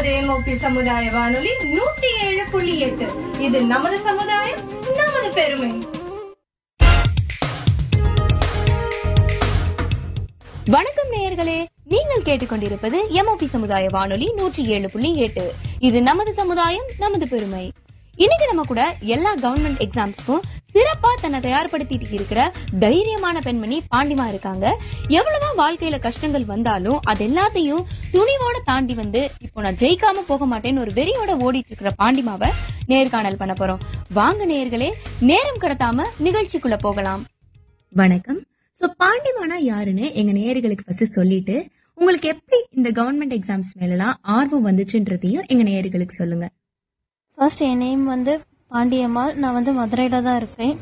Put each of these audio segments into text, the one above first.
கொண்டிருப்பது எம்ஓபி சமுதாய வானொலி நூத்தி ஏழு புள்ளி எட்டு இது நமது சமுதாயம் நமது பெருமை வணக்கம் நேயர்களே நீங்கள் கேட்டுக்கொண்டிருப்பது எம்ஓபி சமுதாய வானொலி நூற்றி ஏழு புள்ளி எட்டு இது நமது சமுதாயம் நமது பெருமை இன்னைக்கு நம்ம கூட எல்லா கவர்மெண்ட் எக்ஸாம்ஸ்க்கும் சிறப்பா தன்னை தயார்படுத்திட்டு இருக்கிற தைரியமான பெண்மணி பாண்டிமா இருக்காங்க எவ்வளவுதான் வாழ்க்கையில கஷ்டங்கள் வந்தாலும் அது எல்லாத்தையும் துணிவோட தாண்டி வந்து இப்போ நான் ஜெயிக்காம போக மாட்டேன்னு ஒரு வெறியோட ஓடிட்டு இருக்கிற பாண்டிமாவை நேர்காணல் பண்ண போறோம் வாங்க நேயர்களே நேரம் கடத்தாம நிகழ்ச்சிக்குள்ள போகலாம் வணக்கம் சோ பாண்டிமானா யாருன்னு எங்க நேயர்களுக்கு ஃபர்ஸ்ட் சொல்லிட்டு உங்களுக்கு எப்படி இந்த கவர்மெண்ட் எக்ஸாம்ஸ் மேலலாம் ஆர்வம் வந்துச்சுன்றதையும் எங்க நேயர்களுக்கு சொல்லுங்க ஃபர்ஸ்ட் என் நேம் வந்து பாண்டியம்மாள் நான் வந்து மதுரையில் தான் இருக்கேன்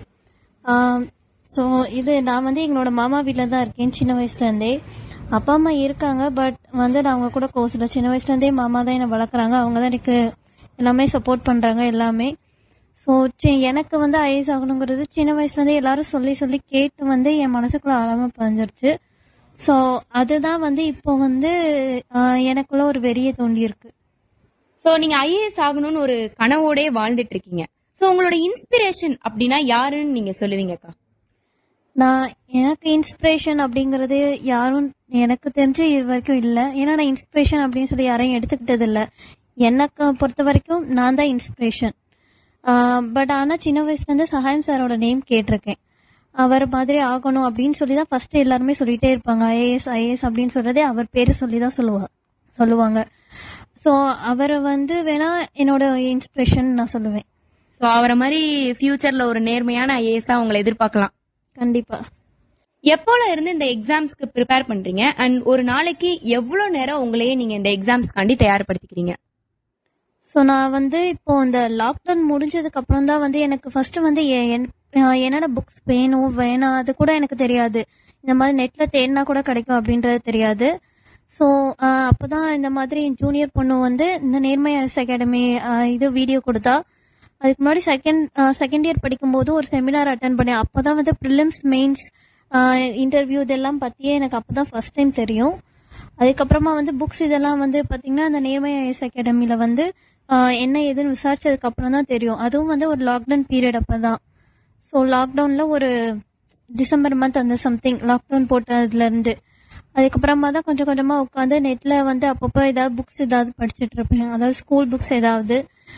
ஸோ இது நான் வந்து எங்களோட மாமா வீட்டில் தான் இருக்கேன் சின்ன வயசுலேருந்தே அப்பா அம்மா இருக்காங்க பட் வந்து நான் அவங்க கூட க்ளோஸ் இல்லை சின்ன வயசுலேருந்தே மாமா தான் என்னை வளர்க்குறாங்க அவங்க தான் எனக்கு எல்லாமே சப்போர்ட் பண்ணுறாங்க எல்லாமே ஸோ எனக்கு வந்து ஐஏஎஸ் ஆகணுங்கிறது சின்ன வயசுலேருந்தே எல்லாரும் சொல்லி சொல்லி கேட்டு வந்து என் மனசுக்குள்ள ஆழமாக பதிஞ்சிருச்சு ஸோ அதுதான் வந்து இப்போ வந்து ஆஹ், எனக்குள்ள ஒரு வெறியை தோண்டி இருக்கு சோ நீங்க ஐஏஎஸ் ஆகணும்னு ஒரு கனவோடே வாழ்ந்துட்டு இருக்கீங்க சோ உங்களோட இன்ஸ்பிரேஷன் அப்படின்னா யாருன்னு நீங்க சொல்லுவீங்கக்கா நான் எனக்கு இன்ஸ்பிரேஷன் அப்படிங்கிறது யாரும் எனக்கு தெரிஞ்சு இது வரைக்கும் இல்லை ஏன்னா நான் இன்ஸ்பிரேஷன் அப்படின்னு சொல்லி யாரையும் எடுத்துக்கிட்டது இல்லை எனக்கு பொறுத்த வரைக்கும் நான் தான் இன்ஸ்பிரேஷன் பட் ஆனால் சின்ன வயசுலேருந்து சகாயம் சாரோட நேம் கேட்டிருக்கேன் அவர் மாதிரி ஆகணும் அப்படின்னு சொல்லி தான் ஃபர்ஸ்ட் எல்லாருமே சொல்லிட்டே இருப்பாங்க ஐஏஎஸ் ஐஏஎஸ் அப்படின்னு சொல்றதே அவர் பேர் சொல்லி தான் சொல்லுவா சொல்லுவாங்க ஸோ அவரை வந்து வேணா என்னோட இன்ஸ்பிரேஷன் நான் சொல்லுவேன் சோ அவரை மாதிரி ஃபியூச்சர்ல ஒரு நேர்மையான ஐஏஎஸ்ஆ உங்களை எதிர்பார்க்கலாம் கண்டிப்பாக எப்போல இருந்து இந்த எக்ஸாம்ஸ்க்கு ப்ரிப்பேர் பண்றீங்க அண்ட் ஒரு நாளைக்கு எவ்வளவு நேரம் உங்களையே நீங்க இந்த எக்ஸாம்ஸ்க்காண்டி தயார்படுத்திக்கிறீங்க ஸோ நான் வந்து இப்போ இந்த லாக்டவுன் முடிஞ்சதுக்கு அப்புறம் தான் வந்து எனக்கு ஃபர்ஸ்ட் வந்து எ- என்- அஹ் என்னென்ன புக்ஸ் வேணும் வேணாம் அது கூட எனக்கு தெரியாது இந்த மாதிரி நெட்ல தேடினா கூட கிடைக்கும் அப்படின்றது தெரியாது ஸோ அப்போதான் இந்த மாதிரி ஜூனியர் பொண்ணு வந்து இந்த நேர்மை ஐஎஸ் அகாடமி இது வீடியோ கொடுத்தா அதுக்கு முன்னாடி செகண்ட் செகண்ட் இயர் படிக்கும்போது ஒரு செமினார் அட்டன் பண்ணேன் அப்போ தான் வந்து ப்ரிலிம்ஸ் மெயின்ஸ் இன்டர்வியூ இதெல்லாம் பற்றியே எனக்கு அப்போ தான் ஃபர்ஸ்ட் டைம் தெரியும் அதுக்கப்புறமா வந்து புக்ஸ் இதெல்லாம் வந்து பார்த்தீங்கன்னா அந்த நேர்மை ஐஎஸ் அகாடமியில் வந்து ஆஹ் என்ன ஏதுன்னு விசாரிச்சதுக்கு அப்புறம் தான் தெரியும் அதுவும் வந்து ஒரு லாக்டவுன் பீரியட் அப்போ தான் ஸோ லாக்டவுனில் ஒரு டிசம்பர் மந்த் அந்த சம்திங் லாக்டவுன் போட்டதுலேருந்து அதுக்கப்புறமா தான் கொஞ்சம் கொஞ்சமாக உட்காந்து நெட்டில் வந்து அப்பப்போ ஏதாவது புக்ஸ் ஏதாவது படிச்சுட்டு இருப்பேன் அதாவது ஸ்கூல் புக்ஸ் ஏதாவது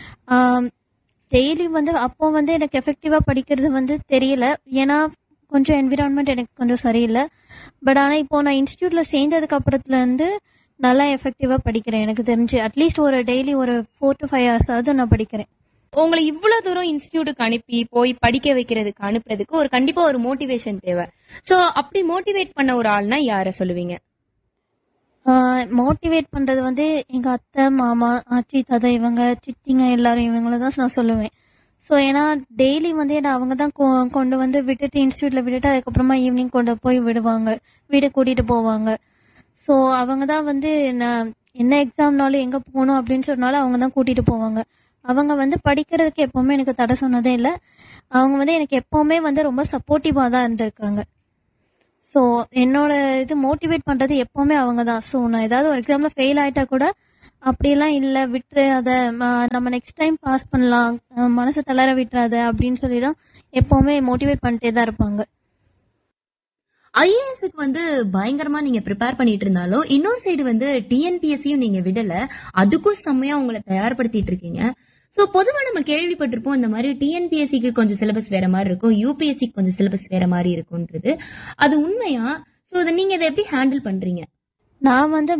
டெய்லி வந்து அப்போ வந்து எனக்கு எஃபெக்டிவாக படிக்கிறது வந்து தெரியல ஏன்னா கொஞ்சம் என்விரான்மெண்ட் எனக்கு கொஞ்சம் சரியில்லை பட் ஆனால் இப்போ நான் இன்ஸ்டியூட்டில் சேர்ந்ததுக்கு அப்புறத்துலேருந்து நல்லா எஃபெக்டிவாக படிக்கிறேன் எனக்கு தெரிஞ்சு அட்லீஸ்ட் ஒரு டெய்லி ஒரு ஃபோர் டு ஃபைவ் ஹவர்ஸாவது நான் படிக்கிறேன் உங்களை இவ்வளவு தூரம் இன்ஸ்டியூட்டுக்கு அனுப்பி போய் படிக்க வைக்கிறதுக்கு அனுப்புறதுக்கு ஒரு கண்டிப்பா ஒரு மோட்டிவேஷன் தேவை சோ அப்படி மோட்டிவேட் பண்ண ஒரு ஆள்னா யார சொல்லுவீங்க மோட்டிவேட் பண்ணுறது வந்து எங்கள் அத்தை மாமா ஆச்சி தாத்தா இவங்க சித்திங்க எல்லாரும் இவங்கள தான் நான் சொல்லுவேன் ஸோ ஏன்னா டெய்லி வந்து என்னை அவங்க தான் கொ- கொண்டு வந்து விட்டுட்டு இன்ஸ்டியூட்டில் விட்டுட்டு அதுக்கப்புறமா ஈவினிங் கொண்டு போய் விடுவாங்க வீடு கூட்டிகிட்டு போவாங்க ஸோ அவங்க தான் வந்து நான் என்ன எக்ஸாம்னாலும் எங்கே போகணும் அப்படின்னு சொன்னாலும் அவங்க தான் கூட்டிகிட்டு போவாங்க அவங்க வந்து படிக்கிறதுக்கு எப்போவுமே எனக்கு தடை சொன்னதே இல்லை அவங்க வந்து எனக்கு எப்போவுமே வந்து ரொம்ப சப்போர்ட்டிவாக தான் இருந்திருக்காங்க ஸோ என்னோட இது மோட்டிவேட் பண்ணுறது எப்போவுமே அவங்க தான் ஸோ நான் ஏதாவது ஒரு எக்ஸாமில் ஃபெயில் ஆகிட்டா கூட அப்படியெல்லாம் இல்லை விட்டுரு அதை ம- நம்ம நெக்ஸ்ட் டைம் பாஸ் பண்ணலாம் அஹ் மனசை தளர விட்டுறாத அப்படின்னு சொல்லி தான் எப்போவுமே மோட்டிவேட் பண்ணிட்டே தான் இருப்பாங்க ஐஏஎஸ்க்கு வந்து பயங்கரமா நீங்க ப்ரிப்பேர் பண்ணிட்டு இருந்தாலும் இன்னொரு சைடு வந்து டிஎன்பிஎஸ்சியும் நீங்க விடல அதுக்கும் செம்மையா உங்களை தயார்படுத்திட்டு இருக்கீங்க சோ பொதுவா நம்ம கேள்விப்பட்டிருப்போம் இந்த மாதிரி டிஎன்பிஎஸ்சிக்கு கொஞ்சம் சிலபஸ் வேற மாதிரி இருக்கும் யூபிஎஸ்சிக்கு கொஞ்சம் சிலபஸ் வேற மாதிரி இருக்கும்ன்றது அது உண்மையா சோ அதை நீங்க இதை எப்படி ஹேண்டில் பண்றீங்க நான் வந்து